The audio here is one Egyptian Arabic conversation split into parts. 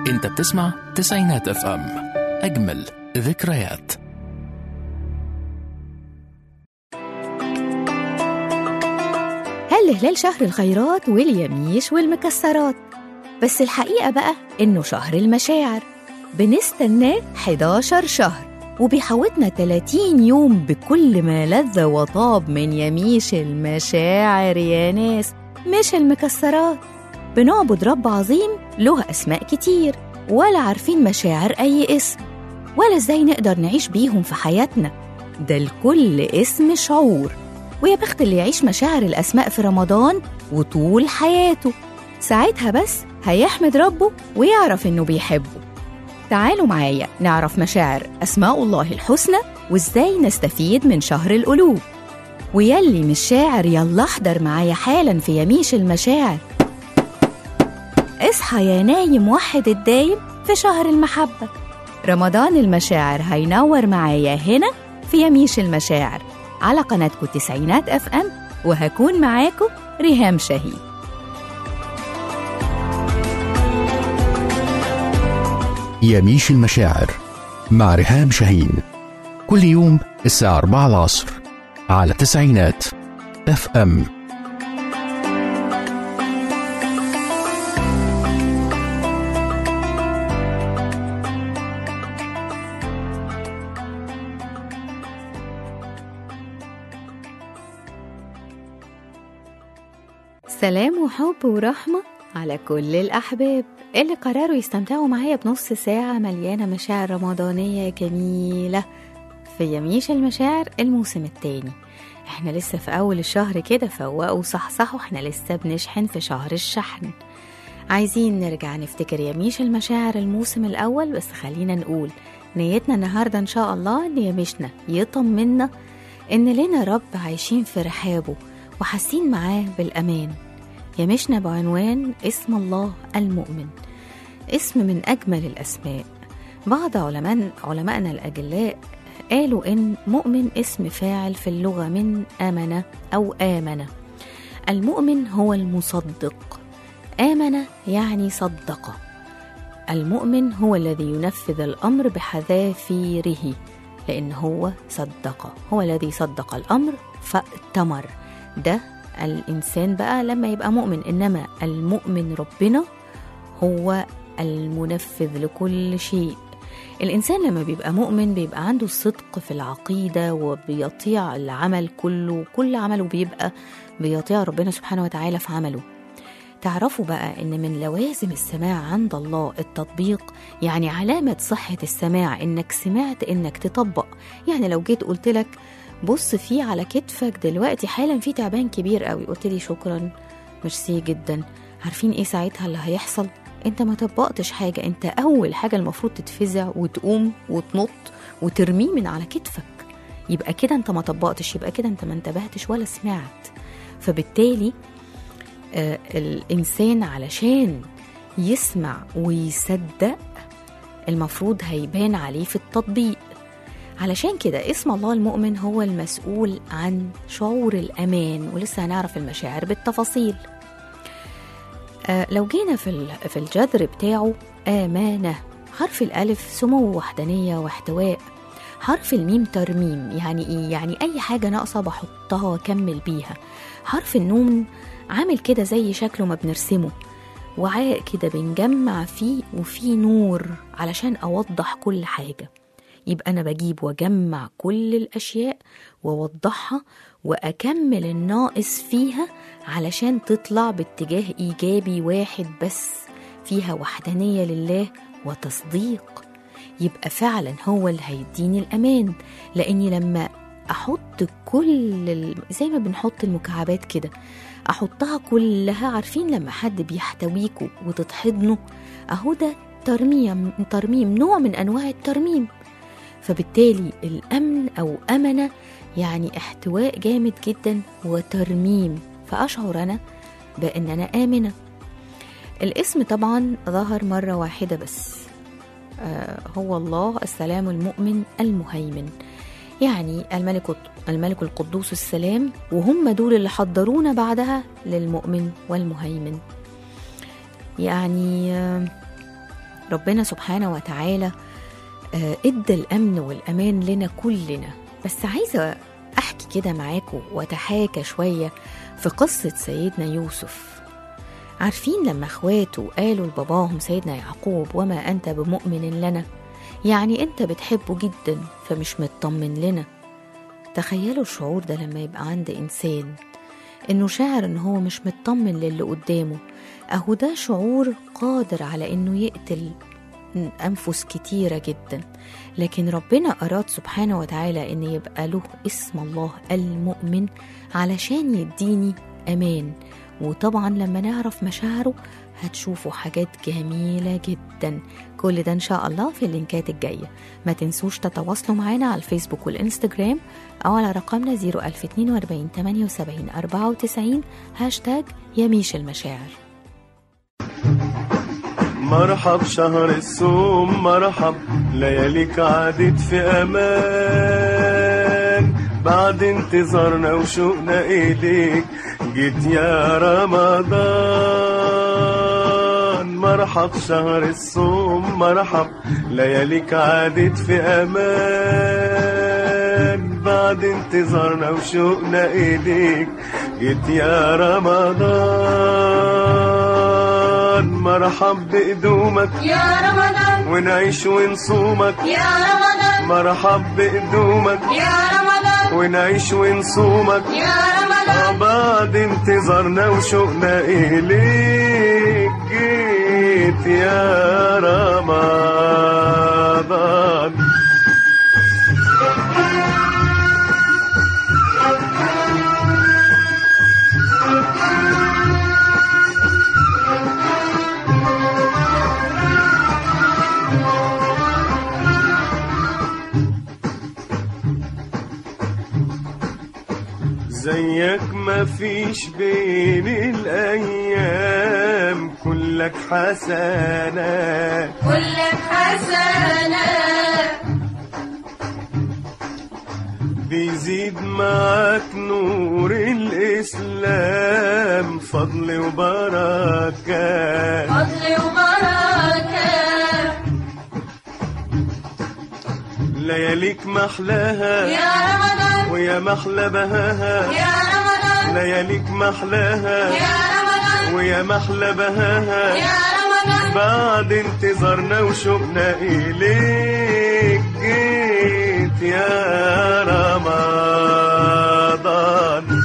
انت بتسمع تسعينات اف ام اجمل ذكريات هل هلال شهر الخيرات واليميش والمكسرات بس الحقيقة بقى إنه شهر المشاعر بنستناه 11 شهر وبيحوطنا 30 يوم بكل ما لذ وطاب من يميش المشاعر يا ناس مش المكسرات بنعبد رب عظيم له أسماء كتير ولا عارفين مشاعر أي اسم ولا إزاي نقدر نعيش بيهم في حياتنا ده لكل اسم شعور ويا بخت اللي يعيش مشاعر الأسماء في رمضان وطول حياته ساعتها بس هيحمد ربه ويعرف إنه بيحبه تعالوا معايا نعرف مشاعر أسماء الله الحسنى وإزاي نستفيد من شهر القلوب ويلي مش شاعر يلا احضر معايا حالا في يميش المشاعر اصحى يا نايم وحد الدايم في شهر المحبة رمضان المشاعر هينور معايا هنا في يميش المشاعر على قناتكم تسعينات اف ام وهكون معاكم ريهام شهيد يميش المشاعر مع ريهام شاهين كل يوم الساعة 4 العصر على تسعينات اف ام سلام وحب ورحمة على كل الأحباب اللي قرروا يستمتعوا معايا بنص ساعة مليانة مشاعر رمضانية جميلة في يميش المشاعر الموسم التاني احنا لسه في أول الشهر كده فوقوا صحصحوا احنا لسه بنشحن في شهر الشحن عايزين نرجع نفتكر يميش المشاعر الموسم الأول بس خلينا نقول نيتنا النهاردة إن شاء الله إن يميشنا يطمنا إن لنا رب عايشين في رحابه وحاسين معاه بالأمان يمشنا بعنوان اسم الله المؤمن اسم من أجمل الأسماء بعض علماء علمائنا الأجلاء قالوا إن مؤمن اسم فاعل في اللغة من آمن أو آمن المؤمن هو المصدق آمن يعني صدق المؤمن هو الذي ينفذ الأمر بحذافيره لأن هو صدق هو الذي صدق الأمر فأتمر ده الإنسان بقى لما يبقى مؤمن إنما المؤمن ربنا هو المنفذ لكل شيء الإنسان لما بيبقى مؤمن بيبقى عنده الصدق في العقيدة وبيطيع العمل كله كل عمله بيبقى بيطيع ربنا سبحانه وتعالى في عمله تعرفوا بقى إن من لوازم السماع عند الله التطبيق يعني علامة صحة السماع إنك سمعت إنك تطبق يعني لو جيت قلت لك بص فيه على كتفك دلوقتي حالا في تعبان كبير قوي قلت لي شكرا ميرسي جدا عارفين ايه ساعتها اللي هيحصل انت ما طبقتش حاجة انت اول حاجة المفروض تتفزع وتقوم وتنط وترميه من على كتفك يبقى كده انت ما طبقتش يبقى كده انت ما انتبهتش ولا سمعت فبالتالي آه الانسان علشان يسمع ويصدق المفروض هيبان عليه في التطبيق علشان كده اسم الله المؤمن هو المسؤول عن شعور الأمان ولسه هنعرف المشاعر بالتفاصيل آه لو جينا في في الجذر بتاعه آمانة حرف الألف سمو وحدانية واحتواء حرف الميم ترميم يعني إيه؟ يعني أي حاجة ناقصة بحطها وأكمل بيها حرف النون عامل كده زي شكله ما بنرسمه وعاء كده بنجمع فيه وفيه نور علشان أوضح كل حاجة يبقى أنا بجيب وأجمع كل الأشياء وأوضحها وأكمل الناقص فيها علشان تطلع باتجاه إيجابي واحد بس فيها وحدانية لله وتصديق يبقى فعلا هو اللي هيديني الأمان لأني لما أحط كل ال... زي ما بنحط المكعبات كده أحطها كلها عارفين لما حد بيحتويكوا وتتحضنوا أهو ده ترميم ترميم نوع من أنواع الترميم فبالتالي الأمن أو أمنة يعني احتواء جامد جدا وترميم فأشعر أنا بأن أنا آمنة الاسم طبعا ظهر مرة واحدة بس آه هو الله السلام المؤمن المهيمن يعني الملك الملك القدوس السلام وهم دول اللي حضرونا بعدها للمؤمن والمهيمن يعني آه ربنا سبحانه وتعالى آه، ادى الامن والامان لنا كلنا بس عايزه احكي كده معاكم واتحاكى شويه في قصه سيدنا يوسف عارفين لما اخواته قالوا لباباهم سيدنا يعقوب وما انت بمؤمن لنا يعني انت بتحبه جدا فمش مطمن لنا تخيلوا الشعور ده لما يبقى عند انسان انه شاعر ان هو مش مطمن للي قدامه اهو ده شعور قادر على انه يقتل أنفس كتيرة جدا لكن ربنا أراد سبحانه وتعالى أن يبقى له اسم الله المؤمن علشان يديني أمان وطبعا لما نعرف مشاعره هتشوفوا حاجات جميلة جدا كل ده إن شاء الله في اللينكات الجاية ما تنسوش تتواصلوا معنا على الفيسبوك والإنستجرام أو على رقمنا 01042 78 94 هاشتاج يميش المشاعر مرحب شهر الصوم مرحب لياليك عادت في امان بعد انتظارنا وشوقنا اليك جيت يا رمضان مرحب شهر الصوم مرحب لياليك عادت في امان بعد انتظارنا وشوقنا اليك جيت يا رمضان مرحب بقدومك يا رمضان ونعيش ونصومك يا رمضان مرحب بقدومك يا رمضان ونعيش ونصومك يا رمضان بعد انتظارنا وشوقنا إليك جيت يا رمضان زيك مفيش بين الأيام كلك حسنات كلك حسنة بيزيد معاك نور الإسلام فضل وبركات فضل وبركة لياليك محلاها يا رمضان ويا محلى بهاها يا رمضان لياليك محلاها يا رمضان ويا محلى بهاها يا رمضان بعد انتظارنا وشوقنا إليك جيت يا رمضان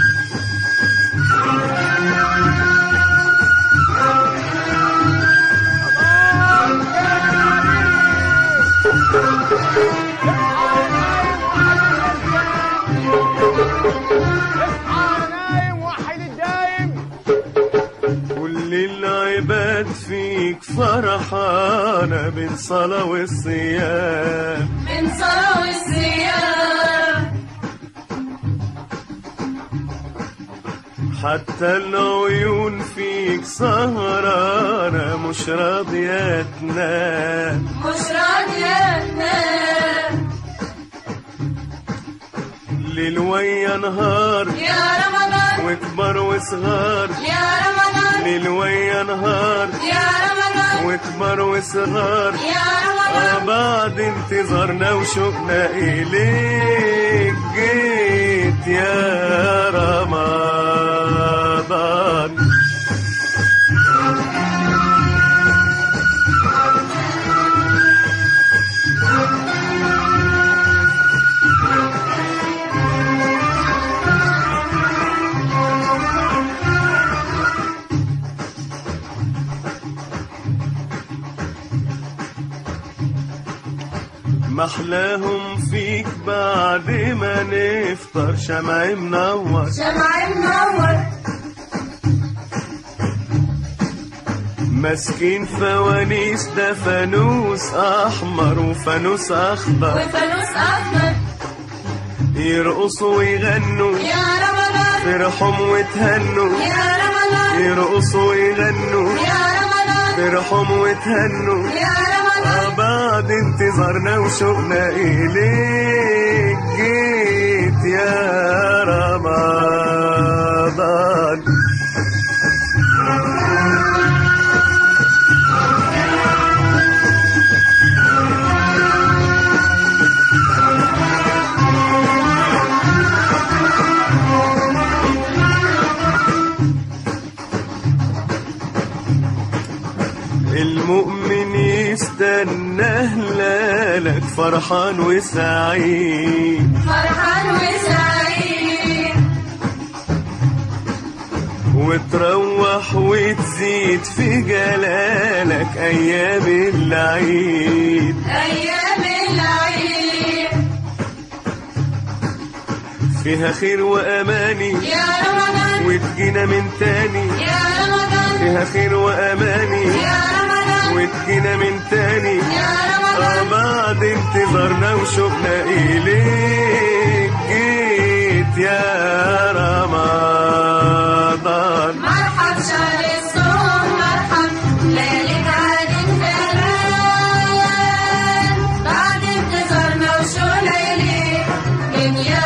نايم وحد الدايم كل العباد فيك فرحانة بين صلاة والصيام من صلاة والصيام حتى العيون فيك سهرانة مش راضية تنام مش راضية تنام ليل ويا نهار يا رمضان وكبر وصغار يا رمضان ليل ويا نهار يا رمضان وكبر وصغار يا آه رمضان بعد انتظارنا وشوقنا إليك جيت يا رمضان محلاهم فيك بعد ما نفطر شمع منور شمع منور ماسكين فوانيس ده فانوس احمر وفانوس اخضر وفانوس أحمر يرقصوا ويغنوا يا رمضان فرحهم وتهنوا يا رمضان يرقصوا ويغنوا يا رمضان فرحهم وتهنوا يا رمضان آه بعد انتظارنا وشوقنا إليك جيت يا رمضان المؤمن يستنى هلالك فرحان وسعيد فرحان وسعيد وتروح وتزيد في جلالك أيام العيد أيام العيد فيها خير وأماني يا رمضان وتجينا من تاني يا رمضان فيها خير وأماني يا رمضان وتجينا من تاني يا آه رمضان بعد انتظارنا وشوقنا إليك جيت يا رمضان مرحب شهر الصوم مرحب ليلة عاد كمان بعد انتظارنا وشو ليلة من يا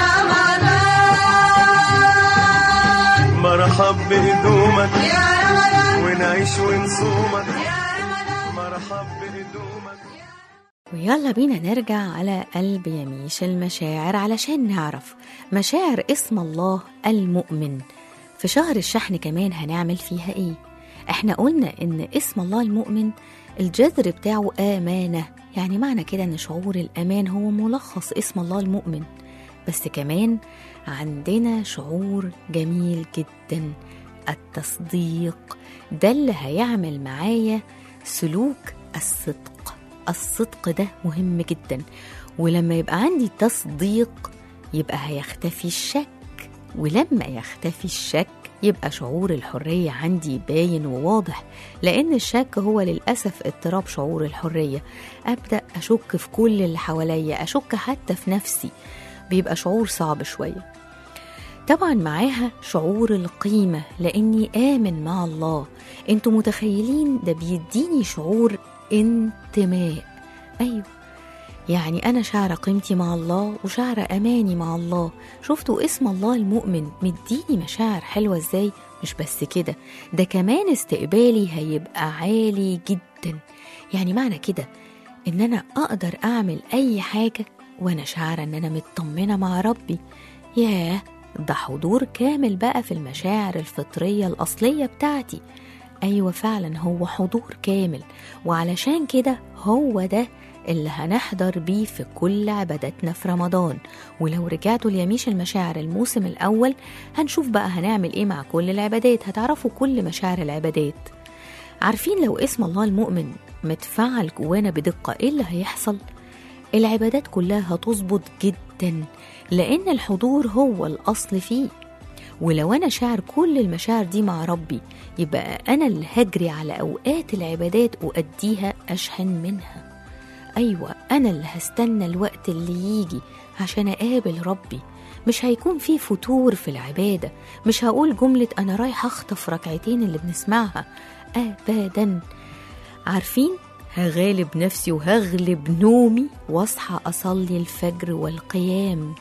رمضان مرحب بهدومك يا رمضان ونعيش ونصومك يا رمضان مرحب بهدومك ويلا بينا نرجع على قلب يميش المشاعر علشان نعرف مشاعر اسم الله المؤمن في شهر الشحن كمان هنعمل فيها ايه احنا قلنا ان اسم الله المؤمن الجذر بتاعه آمانة يعني معنى كده ان شعور الأمان هو ملخص اسم الله المؤمن بس كمان عندنا شعور جميل جدا التصديق ده اللي هيعمل معايا سلوك الصدق الصدق ده مهم جدا ولما يبقى عندي تصديق يبقى هيختفي الشك ولما يختفي الشك يبقى شعور الحرية عندي باين وواضح لأن الشك هو للأسف اضطراب شعور الحرية أبدأ أشك في كل اللي حواليا أشك حتى في نفسي بيبقى شعور صعب شوية طبعا معاها شعور القيمة لأني آمن مع الله انتوا متخيلين ده بيديني شعور انتماء أيوة يعني أنا شعر قيمتي مع الله وشعر أماني مع الله شفتوا اسم الله المؤمن مديني مشاعر حلوة ازاي مش بس كده ده كمان استقبالي هيبقى عالي جدا يعني معنى كده ان انا اقدر اعمل اي حاجة وانا شعرة ان انا مطمنة مع ربي ياه ده حضور كامل بقى في المشاعر الفطرية الأصلية بتاعتي أيوة فعلا هو حضور كامل وعلشان كده هو ده اللي هنحضر بيه في كل عباداتنا في رمضان ولو رجعتوا ليميش المشاعر الموسم الأول هنشوف بقى هنعمل إيه مع كل العبادات هتعرفوا كل مشاعر العبادات عارفين لو اسم الله المؤمن متفعل جوانا بدقة إيه اللي هيحصل؟ العبادات كلها هتظبط جدا لأن الحضور هو الأصل فيه ولو أنا شاعر كل المشاعر دي مع ربي يبقى أنا اللي هجري على أوقات العبادات وأديها أشحن منها أيوة أنا اللي هستنى الوقت اللي يجي عشان أقابل ربي مش هيكون في فتور في العبادة مش هقول جملة أنا رايح أخطف ركعتين اللي بنسمعها أبدا عارفين هغالب نفسي وهغلب نومي واصحى أصلي الفجر والقيام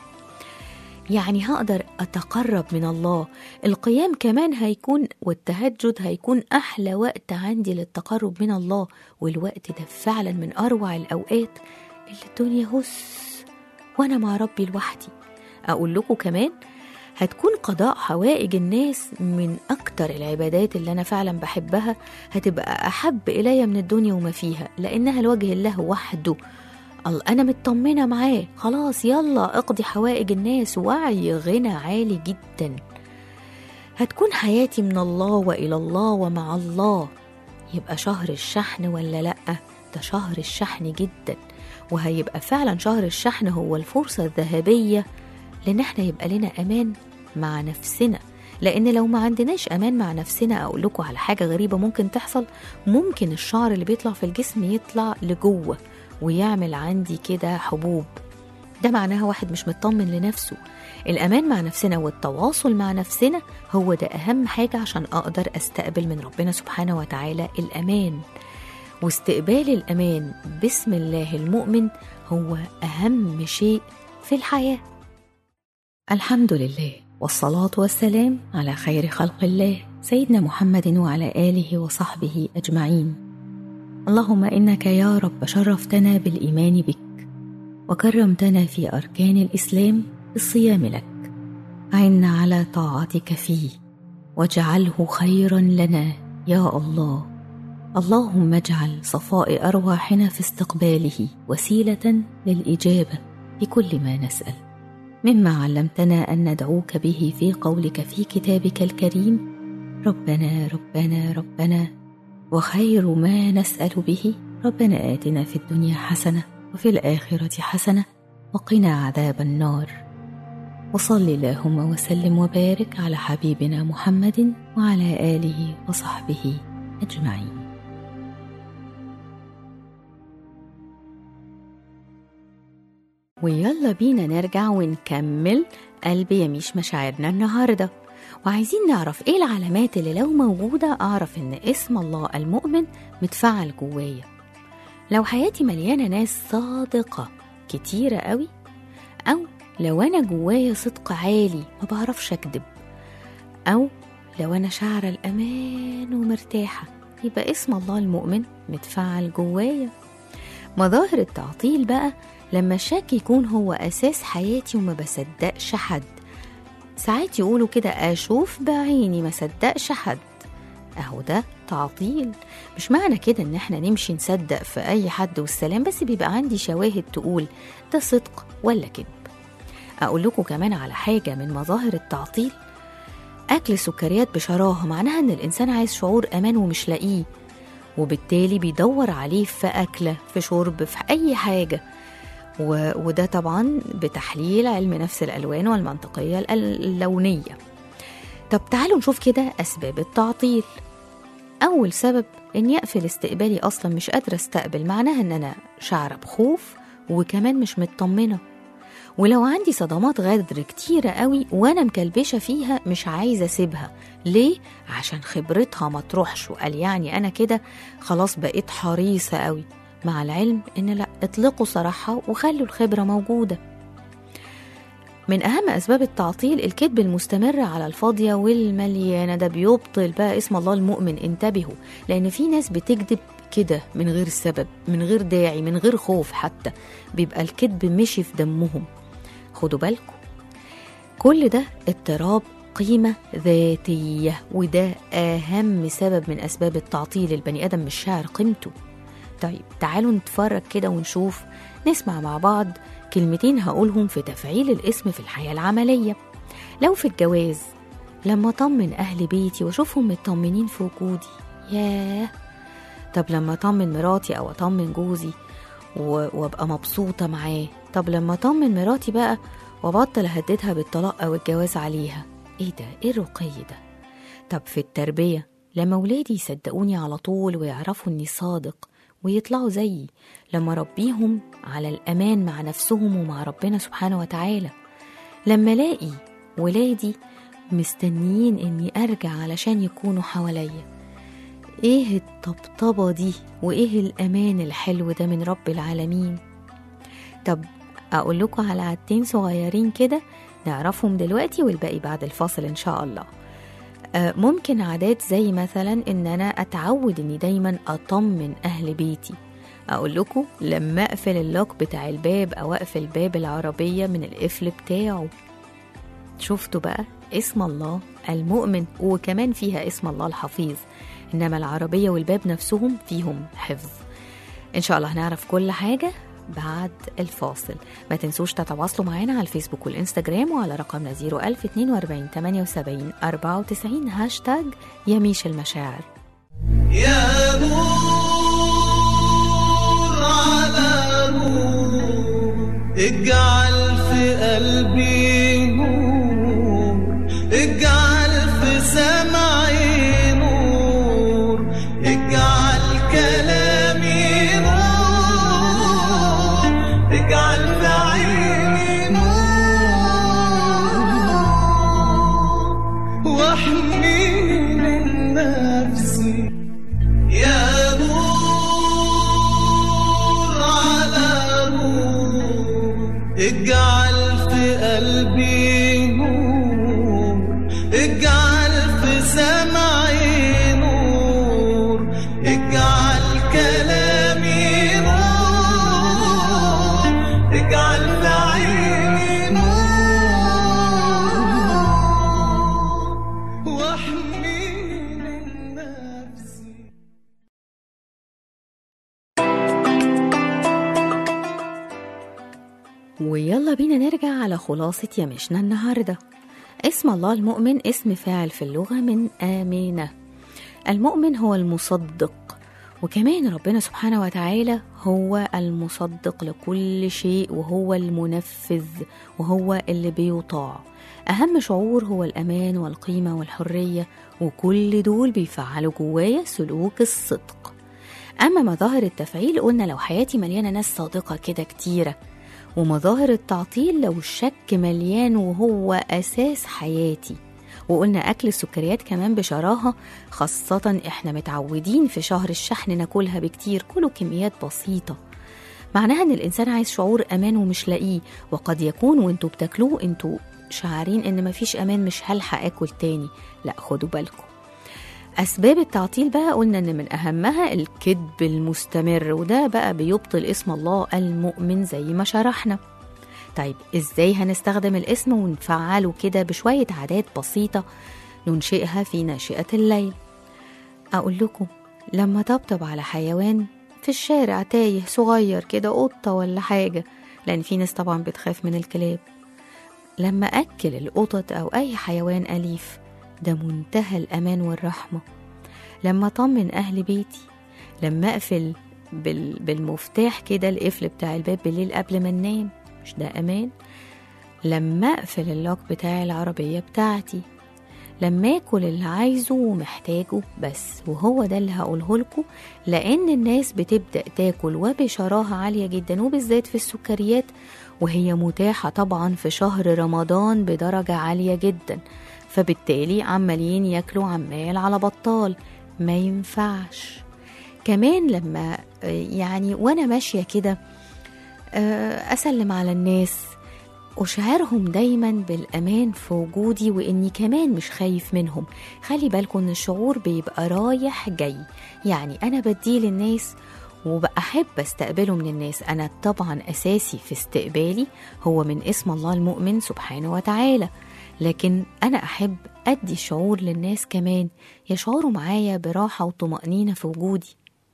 يعني هقدر أتقرب من الله القيام كمان هيكون والتهجد هيكون أحلى وقت عندي للتقرب من الله والوقت ده فعلا من أروع الأوقات اللي الدنيا هس وأنا مع ربي لوحدي أقول لكم كمان هتكون قضاء حوائج الناس من أكتر العبادات اللي أنا فعلا بحبها هتبقى أحب إلي من الدنيا وما فيها لأنها لوجه الله وحده الله أنا مطمنة معاه خلاص يلا اقضي حوائج الناس وعي غنى عالي جدا هتكون حياتي من الله وإلى الله ومع الله يبقى شهر الشحن ولا لأ ده شهر الشحن جدا وهيبقى فعلا شهر الشحن هو الفرصة الذهبية لأن احنا يبقى لنا أمان مع نفسنا لأن لو ما عندناش أمان مع نفسنا أقول لكم على حاجة غريبة ممكن تحصل ممكن الشعر اللي بيطلع في الجسم يطلع لجوه ويعمل عندي كده حبوب ده معناها واحد مش مطمن لنفسه الأمان مع نفسنا والتواصل مع نفسنا هو ده أهم حاجة عشان أقدر أستقبل من ربنا سبحانه وتعالى الأمان واستقبال الأمان باسم الله المؤمن هو أهم شيء في الحياة الحمد لله والصلاة والسلام على خير خلق الله سيدنا محمد وعلى آله وصحبه أجمعين اللهم إنك يا رب شرفتنا بالإيمان بك وكرمتنا في أركان الإسلام بالصيام لك أعنا على طاعتك فيه واجعله خيرا لنا يا الله اللهم اجعل صفاء أرواحنا في استقباله وسيلة للإجابة بكل ما نسأل مما علمتنا أن ندعوك به في قولك في كتابك الكريم ربنا ربنا ربنا وخير ما نسأل به ربنا آتنا في الدنيا حسنة وفي الآخرة حسنة وقنا عذاب النار وصل اللهم وسلم وبارك على حبيبنا محمد وعلى آله وصحبه أجمعين ويلا بينا نرجع ونكمل قلب يميش مشاعرنا النهارده وعايزين نعرف ايه العلامات اللي لو موجودة اعرف ان اسم الله المؤمن متفعل جوايا لو حياتي مليانة ناس صادقة كتيرة قوي او لو انا جوايا صدق عالي ما بعرفش اكذب او لو انا شعر الامان ومرتاحة يبقى اسم الله المؤمن متفعل جوايا مظاهر التعطيل بقى لما الشك يكون هو أساس حياتي وما بصدقش حد ساعات يقولوا كده أشوف بعيني ما صدقش حد أهو ده تعطيل مش معنى كده إن احنا نمشي نصدق في أي حد والسلام بس بيبقى عندي شواهد تقول ده صدق ولا كذب أقول لكم كمان على حاجة من مظاهر التعطيل أكل السكريات بشراهة معناها إن الإنسان عايز شعور أمان ومش لاقيه وبالتالي بيدور عليه في أكلة في شرب في أي حاجة و... وده طبعا بتحليل علم نفس الألوان والمنطقية اللونية طب تعالوا نشوف كده أسباب التعطيل أول سبب إني أقفل استقبالي أصلا مش قادرة استقبل معناها إن أنا شعرة بخوف وكمان مش مطمنة ولو عندي صدمات غدر كتيرة قوي وأنا مكلبشة فيها مش عايزة أسيبها ليه؟ عشان خبرتها ما تروحش وقال يعني أنا كده خلاص بقيت حريصة قوي مع العلم إن لا اطلقوا صراحة وخلوا الخبرة موجودة من أهم أسباب التعطيل الكذب المستمر على الفاضية والمليانة ده بيبطل بقى اسم الله المؤمن انتبهوا لأن في ناس بتكذب كده من غير سبب من غير داعي من غير خوف حتى بيبقى الكذب مشي في دمهم خدوا بالكم كل ده اضطراب قيمة ذاتية وده أهم سبب من أسباب التعطيل البني آدم مش شاعر قيمته طيب تعالوا نتفرج كده ونشوف نسمع مع بعض كلمتين هقولهم في تفعيل الاسم في الحياة العملية لو في الجواز لما أطمن أهل بيتي وأشوفهم مطمنين في وجودي ياه طب لما أطمن مراتي أو أطمن جوزي و- وأبقى مبسوطة معاه طب لما أطمن مراتي بقى وأبطل أهددها بالطلاق أو الجواز عليها إيه ده؟ إيه الرقي ده؟ طب في التربية لما ولادي يصدقوني على طول ويعرفوا إني صادق ويطلعوا زيي لما ربيهم على الأمان مع نفسهم ومع ربنا سبحانه وتعالى لما الاقي ولادي مستنيين اني ارجع علشان يكونوا حواليا ايه الطبطبة دي وايه الامان الحلو ده من رب العالمين طب اقول لكم على عادتين صغيرين كده نعرفهم دلوقتي والباقي بعد الفاصل ان شاء الله آه، ممكن عادات زي مثلا ان انا اتعود اني دايما اطمن اهل بيتي اقول لكم لما اقفل اللوك بتاع الباب او اقفل باب العربيه من القفل بتاعه شفتوا بقى اسم الله المؤمن وكمان فيها اسم الله الحفيظ انما العربيه والباب نفسهم فيهم حفظ ان شاء الله هنعرف كل حاجه بعد الفاصل ما تنسوش تتواصلوا معانا على الفيسبوك والانستجرام وعلى رقمنا 01042 78 94 هاشتاج يميش المشاعر يا نور على نور اجعل في قلبي نور اجعل في سمعي نور اجعل كلامي نور اجعل في عيني نور واحميني من نفسي يا نور على نور ويلا بينا نرجع على خلاصة يمشنا النهاردة اسم الله المؤمن اسم فاعل في اللغة من آمنة المؤمن هو المصدق وكمان ربنا سبحانه وتعالى هو المصدق لكل شيء وهو المنفذ وهو اللي بيطاع أهم شعور هو الأمان والقيمة والحرية وكل دول بيفعلوا جوايا سلوك الصدق أما مظاهر التفعيل قلنا لو حياتي مليانة ناس صادقة كده كتيرة ومظاهر التعطيل لو الشك مليان وهو أساس حياتي وقلنا أكل السكريات كمان بشراهة خاصة إحنا متعودين في شهر الشحن ناكلها بكتير كله كميات بسيطة معناها إن الإنسان عايز شعور أمان ومش لاقيه وقد يكون وانتوا بتاكلوه انتوا شعارين إن مفيش أمان مش هلحق آكل تاني لا خدوا بالكم أسباب التعطيل بقى قلنا إن من أهمها الكذب المستمر وده بقى بيبطل اسم الله المؤمن زي ما شرحنا طيب إزاي هنستخدم الاسم ونفعله كده بشوية عادات بسيطة ننشئها في ناشئة الليل أقول لكم لما طبطب على حيوان في الشارع تايه صغير كده قطة ولا حاجة لأن في ناس طبعا بتخاف من الكلاب لما أكل القطط أو أي حيوان أليف ده منتهى الأمان والرحمة لما أطمن أهل بيتي لما أقفل بال... بالمفتاح كده القفل بتاع الباب بالليل قبل ما ننام مش ده أمان لما أقفل اللوك بتاع العربية بتاعتي لما اكل اللي عايزه ومحتاجه بس وهو ده اللي هقوله لكم لان الناس بتبدا تاكل وبشراهه عاليه جدا وبالذات في السكريات وهي متاحه طبعا في شهر رمضان بدرجه عاليه جدا فبالتالي عمالين ياكلوا عمال على بطال ما ينفعش كمان لما آه، يعني وانا ماشيه كده آه، اسلم على الناس أشعرهم دايما بالأمان في وجودي وإني كمان مش خايف منهم خلي بالكم إن الشعور بيبقى رايح جاي يعني أنا بديه للناس وبأحب استقبله من الناس أنا طبعا أساسي في استقبالي هو من اسم الله المؤمن سبحانه وتعالى لكن أنا أحب أدي شعور للناس كمان يشعروا معايا براحة وطمأنينة في وجودي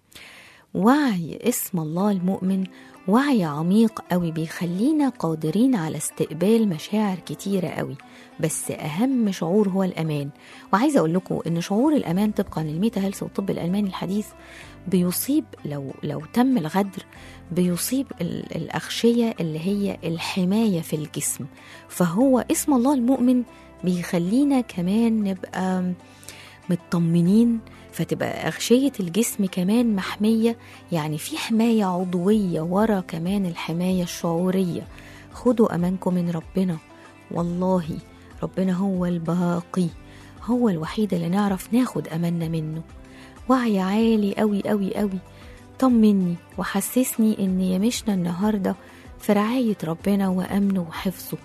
وعي اسم الله المؤمن وعي عميق قوي بيخلينا قادرين على استقبال مشاعر كتيرة قوي بس أهم شعور هو الأمان وعايزة أقول لكم إن شعور الأمان طبقا للميتا هيلث والطب الألماني الحديث بيصيب لو لو تم الغدر بيصيب ال- الأغشية اللي هي الحماية في الجسم فهو اسم الله المؤمن بيخلينا كمان نبقى مطمنين فتبقى أغشية الجسم كمان محمية يعني في حماية عضوية ورا كمان الحماية الشعورية خدوا أمانكم من ربنا والله ربنا هو الباقي هو الوحيد اللي نعرف ناخد أماننا منه وعي عالي قوي قوي قوي طمني وحسسني إن يمشنا النهاردة في رعاية ربنا وأمنه وحفظه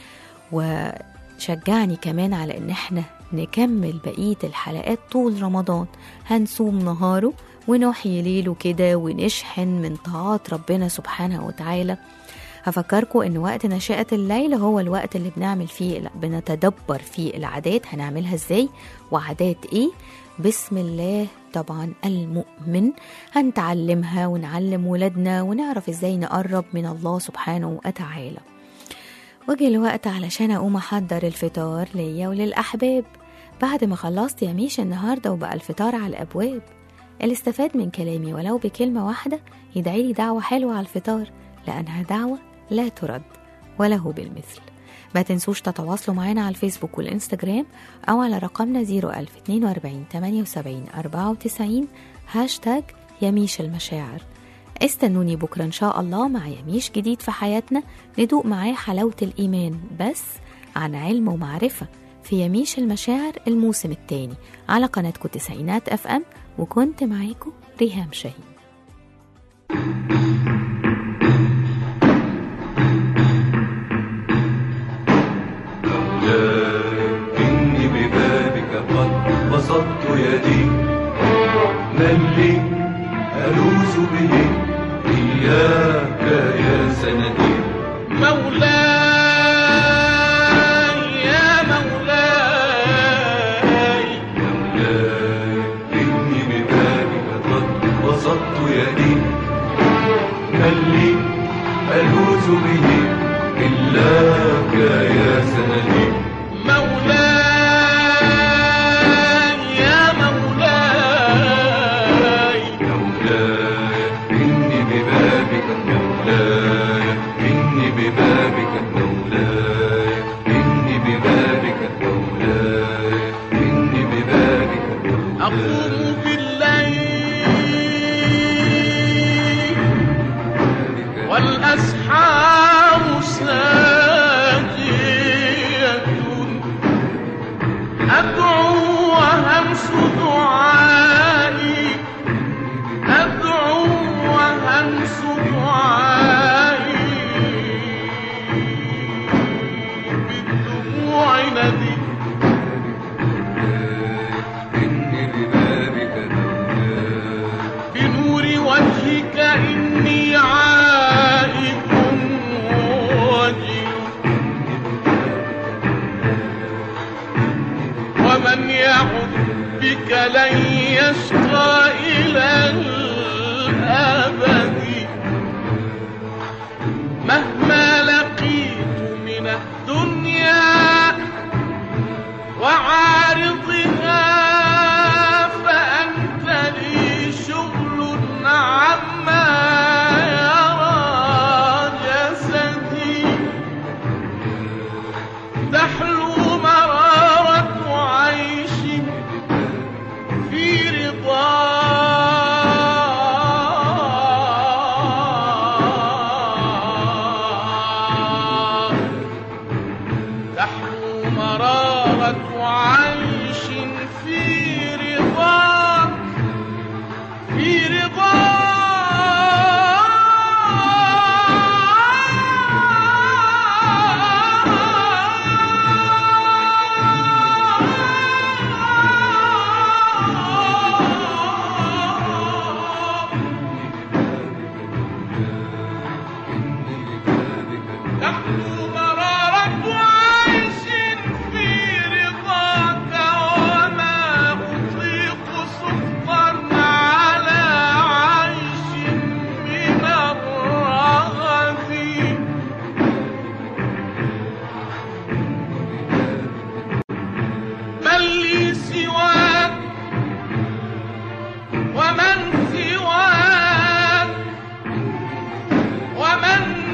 وشجعني كمان على ان احنا نكمل بقية الحلقات طول رمضان هنصوم نهاره ونحيي ليله كده ونشحن من طاعات ربنا سبحانه وتعالى هفكركم ان وقت نشأة الليل هو الوقت اللي بنعمل فيه بنتدبر فيه العادات هنعملها ازاي وعادات ايه بسم الله طبعا المؤمن هنتعلمها ونعلم ولادنا ونعرف ازاي نقرب من الله سبحانه وتعالى وجه الوقت علشان أقوم أحضر الفطار ليا وللأحباب بعد ما خلصت يا ميش النهاردة وبقى الفطار على الأبواب اللي استفاد من كلامي ولو بكلمة واحدة يدعي لي دعوة حلوة على الفطار لأنها دعوة لا ترد وله بالمثل ما تنسوش تتواصلوا معنا على الفيسبوك والإنستجرام أو على رقمنا 01042 78 94 هاشتاج يميش المشاعر استنوني بكرة إن شاء الله مع يميش جديد في حياتنا ندوق معاه حلاوة الإيمان بس عن علم ومعرفة في يميش المشاعر الموسم الثاني على قناتكم تسعينات أف أم وكنت معاكم ريهام شاهين إني ببابك قد بسطت يدي من لي ألوذ به إياك يا سندي مولاي يا مولاي مولاي إني ببابك قد بسطت يدي من لي ألوذ به أقوم بالليل والأسحار ساجية أدعو وهمس دعائي أدعو وهمس دعائي بالدموع ندي إني ببابك مولاي بنور وجهك إني عائد وجل ومن يعد بك لن يشقى إلى الأبد مهما لقيت من الدنيا وعارضها فأنت لي شغل عما يرى جسدي تحلو مرارة عيش في رضا تحلو مرارة عيش في رضا في رضا تحلو مرارة عيش في رضاك وما أطيق سخطا على عيش من الرغد من لي سواك ومن سواك ومن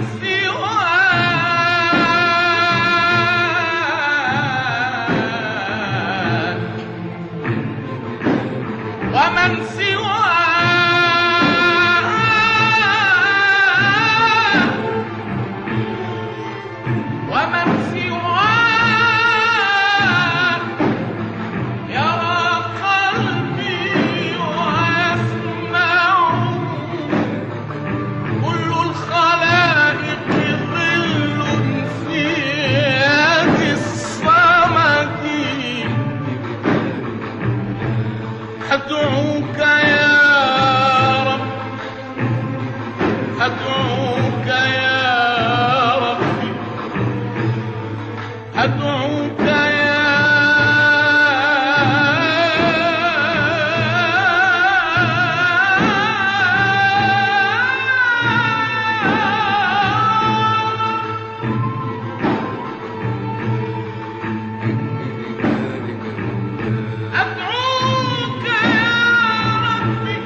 سواك ومن سواك ومن سواك يرى قلبي ويسمع كل الخلائق ظل في يد الصمد أدعوك يا رب أدعوك يا ربي أدعوك يا أدعوك يا ربي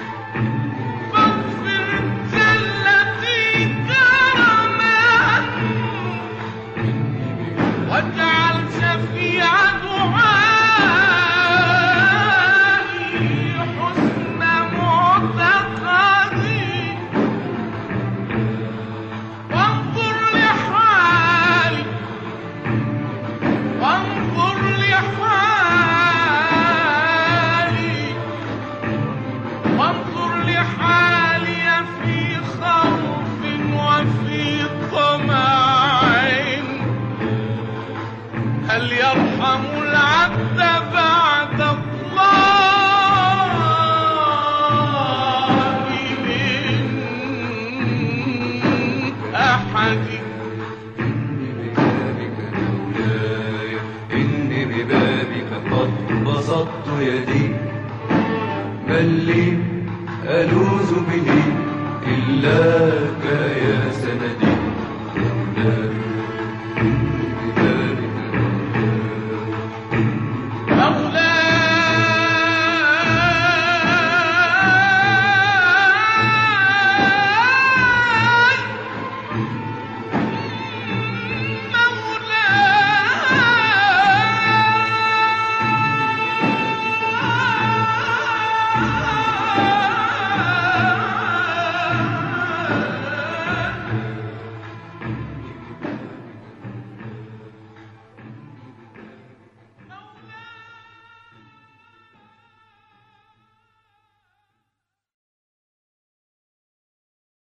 فاغفر جلتي كرما واجعل شفيع دعائي حسن معتقدي وانظر لحالي وانظر لحالي وانظر لحالي في خوف وفي طمع هل يرحم العبد بعد الله من أحد ببابك مولاي إني ببابك قد بسطت يدي من لي ألوذ به إلاك يا سندي مولاي